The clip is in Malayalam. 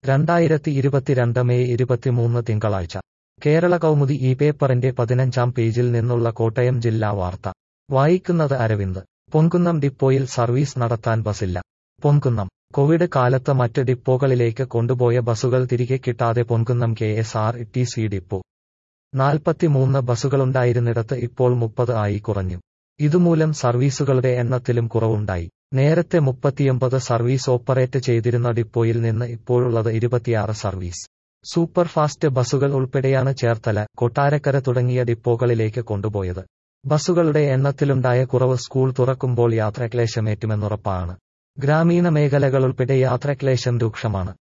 രണ്ടായിരത്തി ഇരുപത്തിരണ്ട് മെയ് ഇരുപത്തിമൂന്ന് തിങ്കളാഴ്ച കേരള കൗമുദി ഈ പേപ്പറിന്റെ പതിനഞ്ചാം പേജിൽ നിന്നുള്ള കോട്ടയം ജില്ലാ വാർത്ത വായിക്കുന്നത് അരവിന്ദ് പൊൻകുന്നം ഡിപ്പോയിൽ സർവീസ് നടത്താൻ ബസില്ല പൊൻകുന്നം കോവിഡ് കാലത്ത് മറ്റ് ഡിപ്പോകളിലേക്ക് കൊണ്ടുപോയ ബസുകൾ തിരികെ കിട്ടാതെ Ponkunnam K S R T C depot നാൽപ്പത്തിമൂന്ന് ബസുകളുണ്ടായിരുന്നിടത്ത് ഇപ്പോൾ മുപ്പത് ആയി കുറഞ്ഞു ഇതുമൂലം സർവീസുകളുടെ എണ്ണത്തിലും കുറവുണ്ടായി നേരത്തെ മുപ്പത്തിയൊമ്പത് സർവീസ് ഓപ്പറേറ്റ് ചെയ്തിരുന്ന ഡിപ്പോയിൽ നിന്ന് ഇപ്പോഴുള്ളത് ഇരുപത്തിയാറ് സർവീസ് സൂപ്പർഫാസ്റ്റ് ബസുകൾ ഉൾപ്പെടെയാണ് ചേർത്തല കൊട്ടാരക്കര തുടങ്ങിയ ഡിപ്പോകളിലേക്ക് കൊണ്ടുപോയത് ബസുകളുടെ എണ്ണത്തിലുണ്ടായ കുറവ് സ്കൂൾ തുറക്കുമ്പോൾ യാത്രാക്ലേശമേറ്റുമെന്നുറപ്പാണ് ഗ്രാമീണ മേഖലകളുൾപ്പെടെ യാത്രാക്ലേശം രൂക്ഷമാണ്